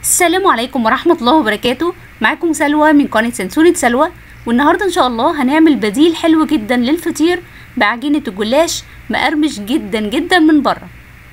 السلام عليكم ورحمة الله وبركاته معاكم سلوى من قناة سنسونة سلوى والنهاردة ان شاء الله هنعمل بديل حلو جدا للفطير بعجينة الجلاش مقرمش جدا جدا من بره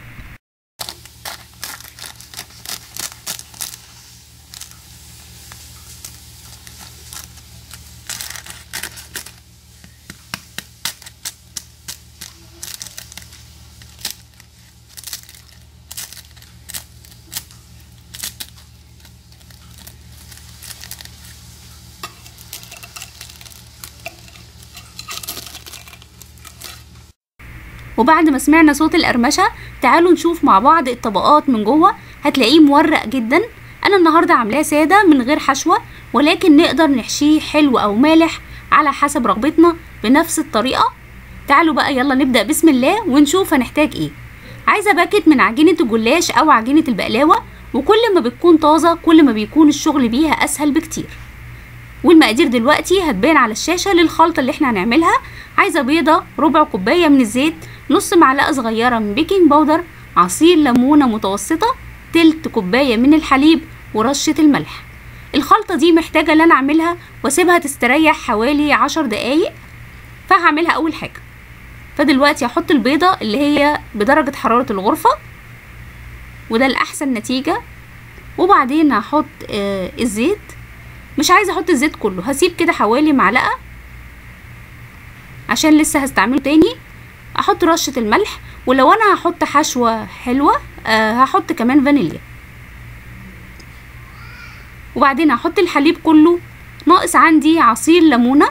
وبعد ما سمعنا صوت القرمشة تعالوا نشوف مع بعض الطبقات من جوه هتلاقيه مورق جدا انا النهارده عاملاه ساده من غير حشوه ولكن نقدر نحشيه حلو او مالح على حسب رغبتنا بنفس الطريقه تعالوا بقى يلا نبدا بسم الله ونشوف هنحتاج ايه عايزه باكت من عجينه الجلاش او عجينه البقلاوه وكل ما بتكون طازه كل ما بيكون الشغل بيها اسهل بكتير والمقادير دلوقتي هتبان على الشاشه للخلطه اللي احنا هنعملها عايزه بيضه ربع كوبايه من الزيت نص معلقه صغيره من بيكنج باودر عصير ليمونه متوسطه تلت كوبايه من الحليب ورشه الملح الخلطه دي محتاجه ان انا اعملها واسيبها تستريح حوالي عشر دقايق فهعملها اول حاجه فدلوقتي هحط البيضه اللي هي بدرجه حراره الغرفه وده الاحسن نتيجه وبعدين هحط آه الزيت مش عايزه احط الزيت كله هسيب كده حوالي معلقه عشان لسه هستعمله تاني احط رشه الملح ولو انا هحط حشوه حلوه أه هحط كمان فانيليا وبعدين هحط الحليب كله ناقص عندي عصير ليمونه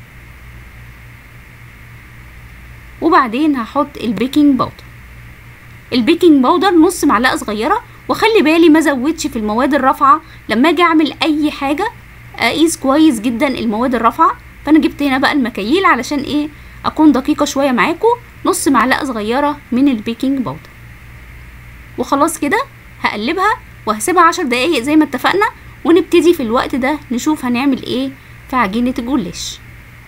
وبعدين هحط البيكنج باودر البيكنج باودر نص معلقه صغيره وخلي بالي ما زودش في المواد الرافعه لما اجي اعمل اي حاجه اقيس كويس جدا المواد الرافعه فانا جبت هنا بقى المكاييل علشان ايه اكون دقيقه شويه معاكم نص معلقه صغيره من البيكنج باودر وخلاص كده هقلبها وهسيبها عشر دقايق زي ما اتفقنا ونبتدي في الوقت ده نشوف هنعمل ايه في عجينه الجلاش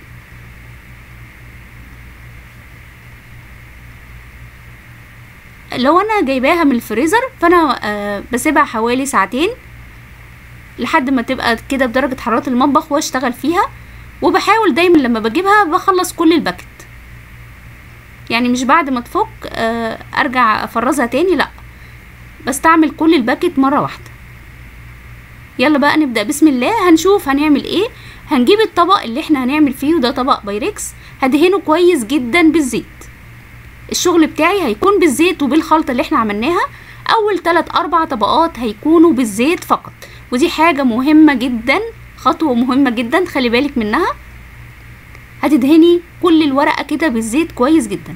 لو انا جايباها من الفريزر فانا آه بسيبها حوالي ساعتين لحد ما تبقى كده بدرجه حراره المطبخ واشتغل فيها وبحاول دايما لما بجيبها بخلص كل الباكت يعني مش بعد ما تفك آه ارجع افرزها تاني لا بستعمل كل الباكت مره واحده يلا بقى نبدا بسم الله هنشوف هنعمل ايه هنجيب الطبق اللي احنا هنعمل فيه وده طبق بايركس هدهنه كويس جدا بالزيت الشغل بتاعي هيكون بالزيت وبالخلطه اللي احنا عملناها اول 3 4 طبقات هيكونوا بالزيت فقط ودي حاجه مهمه جدا خطوه مهمه جدا خلي بالك منها هتدهني كل الورقه كده بالزيت كويس جدا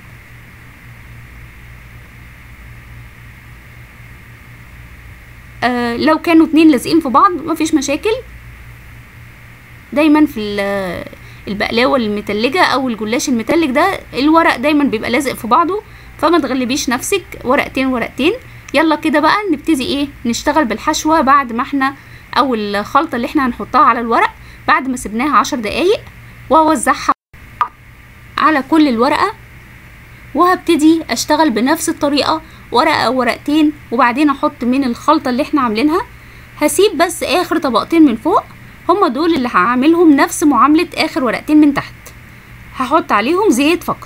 آه لو كانوا اتنين لازقين في بعض مفيش مشاكل دايما في البقلاوه المتلجه او الجلاش المتلج ده الورق دايما بيبقى لازق في بعضه فما تغلبيش نفسك ورقتين ورقتين يلا كده بقى نبتدي ايه نشتغل بالحشوه بعد ما احنا او الخلطه اللي احنا هنحطها على الورق بعد ما سبناها عشر دقايق واوزعها على كل الورقه وهبتدي اشتغل بنفس الطريقه ورقه او ورقتين وبعدين احط من الخلطه اللي احنا عاملينها هسيب بس اخر طبقتين من فوق هما دول اللي هعملهم نفس معامله اخر ورقتين من تحت هحط عليهم زيت فقط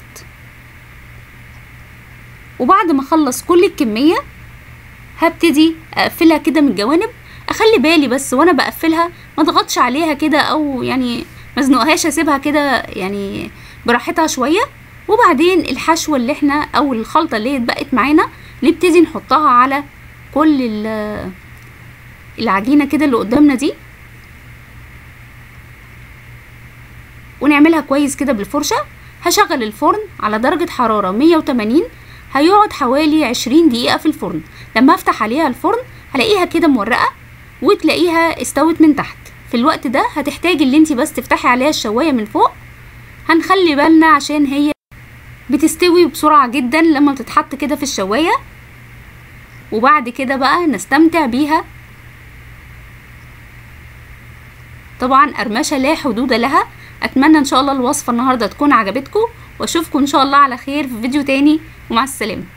وبعد ما اخلص كل الكميه هبتدي اقفلها كده من الجوانب اخلي بالي بس وانا بقفلها ما اضغطش عليها كده او يعني ما ازنقهاش اسيبها كده يعني براحتها شويه وبعدين الحشوه اللي احنا او الخلطه اللي اتبقت معانا نبتدي نحطها على كل العجينه كده اللي قدامنا دي ونعملها كويس كده بالفرشه هشغل الفرن على درجه حراره 180 هيقعد حوالي 20 دقيقه في الفرن لما افتح عليها الفرن هلاقيها كده مورقه وتلاقيها استوت من تحت في الوقت ده هتحتاجي اللي انت بس تفتحي عليها الشوايه من فوق هنخلي بالنا عشان هي بتستوي بسرعه جدا لما بتتحط كده في الشوايه وبعد كده بقى نستمتع بيها طبعا قرمشه لا حدود لها اتمنى ان شاء الله الوصفه النهارده تكون عجبتكم واشوفكم ان شاء الله على خير في فيديو تاني ومع السلامه